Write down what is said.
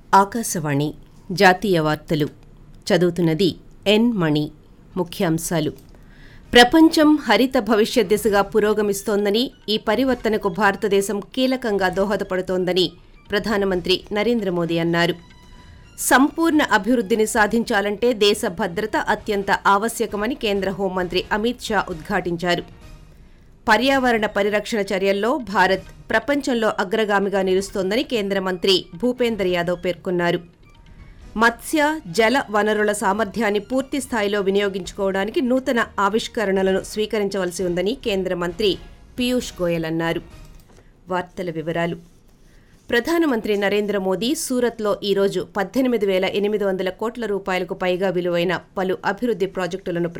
ఆకాశవాణి జాతీయ వార్తలు చదువుతున్నది ఎన్ మణి ముఖ్యాంశాలు ప్రపంచం హరిత భవిష్యత్ దిశగా పురోగమిస్తోందని ఈ పరివర్తనకు భారతదేశం కీలకంగా దోహదపడుతోందని ప్రధానమంత్రి నరేంద్ర మోదీ అన్నారు సంపూర్ణ అభివృద్ధిని సాధించాలంటే దేశ భద్రత అత్యంత ఆవశ్యకమని కేంద్ర హోంమంత్రి అమిత్ షా ఉద్ఘాటించారు పర్యావరణ పరిరక్షణ చర్యల్లో భారత్ ప్రపంచంలో అగ్రగామిగా నిలుస్తోందని కేంద్ర మంత్రి భూపేందర్ యాదవ్ పేర్కొన్నారు మత్స్య జల వనరుల సామర్థ్యాన్ని పూర్తి స్థాయిలో వినియోగించుకోవడానికి నూతన ఆవిష్కరణలను స్వీకరించవలసి ఉందని కేంద్ర మంత్రి పీయూష్ గోయల్ అన్నారు వార్తల వివరాలు ప్రధానమంత్రి నరేంద్ర మోదీ సూరత్లో ఈరోజు పద్దెనిమిది వేల ఎనిమిది వందల కోట్ల రూపాయలకు పైగా విలువైన పలు అభివృద్ధి ప్రాజెక్టులను